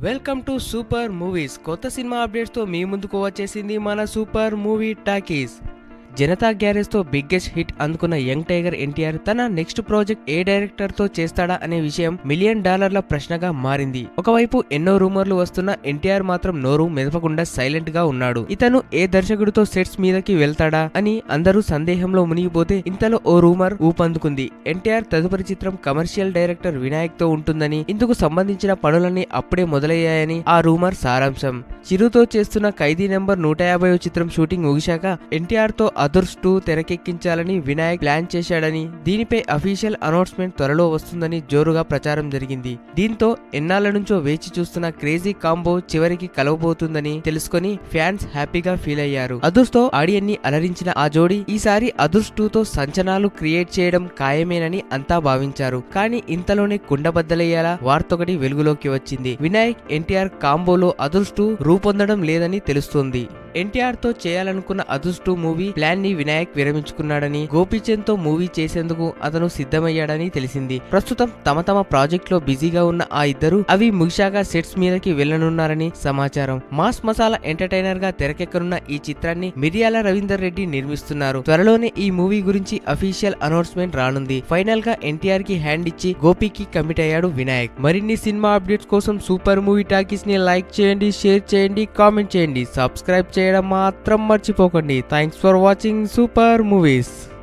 welcome to super movies కొత్త cinema updates తో మీ ముందుకు వచ్చేసింది మన super movie talkies Janatha Garage తో బిగ్గెస్ట్ హిట్ అందుకున్న యంగ్ టైగర్ ఎన్టీఆర్ తన నెక్స్ట్ ప్రాజెక్ట్ ఏ డైరెక్టర్ తో చేస్తాడా అనే విషయం మిలియన్ డాలర్ల ప్రశ్నగా మారింది ఒకవైపు ఎన్నో రూమర్లు వస్తున్నా ఎన్టీఆర్ మాత్రం నోరు మెదపకుండా సైలెంట్ గా ఉన్నాడు ఇతను ఏ దర్శకుడితో సెట్స్ మీదకి వెళ్తాడా అని అందరూ సందేహంలో మునిగిపోతే ఇంతలో ఓ రూమర్ ఊపందుకుంది ఎన్టీఆర్ తదుపరి చిత్రం కమర్షియల్ డైరెక్టర్ వినాయక్ తో ఉంటుందని ఇందుకు సంబంధించిన పనులన్నీ అప్పుడే మొదలయ్యాయని ఆ రూమర్ సారాంశం చిరుతో చేస్తున్న ఖైదీ నెంబర్ నూట యాభై చిత్రం షూటింగ్ ముగిశాక ఎన్టీఆర్ తో అదుర్స్ టూ తెరకెక్కించాలని వినాయక్ ప్లాన్ చేశాడని దీనిపై అఫీషియల్ అనౌన్స్మెంట్ త్వరలో వస్తుందని జోరుగా ప్రచారం జరిగింది దీంతో ఎన్నాళ్ల నుంచో వేచి చూస్తున్న క్రేజీ కాంబో చివరికి కలవబోతుందని తెలుసుకొని ఫ్యాన్స్ హ్యాపీగా ఫీల్ అయ్యారు అదుర్స్ తో ఆడియన్ ని అలరించిన ఆ జోడీ ఈసారి అదుర్స్ టూ తో సంచనాలు క్రియేట్ చేయడం ఖాయమేనని అంతా భావించారు కానీ ఇంతలోనే కుండబద్దలయ్యేలా వార్తొకటి వెలుగులోకి వచ్చింది వినాయక్ ఎన్టీఆర్ కాంబోలో అదుర్స్ టూ రూపొందడం లేదని తెలుస్తోంది ఎన్టీఆర్ తో చేయాలనుకున్న అదుర్స్ టూ మూవీ ప్లాన్ ని వినాయక్ విరమించుకున్నాడని గోపీచంద్ తో మూవీ చేసేందుకు అతను సిద్ధమయ్యాడని తెలిసింది ప్రస్తుతం తమ తమ ప్రాజెక్ట్ లో బిజీగా ఉన్న ఆ ఇద్దరు అవి ముగిశాక సెట్స్ మీదకి వెళ్లనున్నారని సమాచారం మాస్ మసాలా ఎంటర్టైనర్ గా తెరకెక్కనున్న ఈ చిత్రాన్ని మిరియాల రవీందర్ రెడ్డి నిర్మిస్తున్నారు త్వరలోనే ఈ మూవీ గురించి అఫీషియల్ అనౌన్స్మెంట్ రానుంది ఫైనల్ గా ఎన్టీఆర్ కి హ్యాండ్ ఇచ్చి గోపికి కమిట్ అయ్యాడు వినాయక్ మరిన్ని సినిమా అప్డేట్స్ కోసం సూపర్ మూవీ టాకీస్ ని లైక్ చేయండి షేర్ చేయండి కామెంట్ చేయండి సబ్స్క్రైబ్ చేయడం మాత్రం మర్చిపోకండి thanks for watching super movies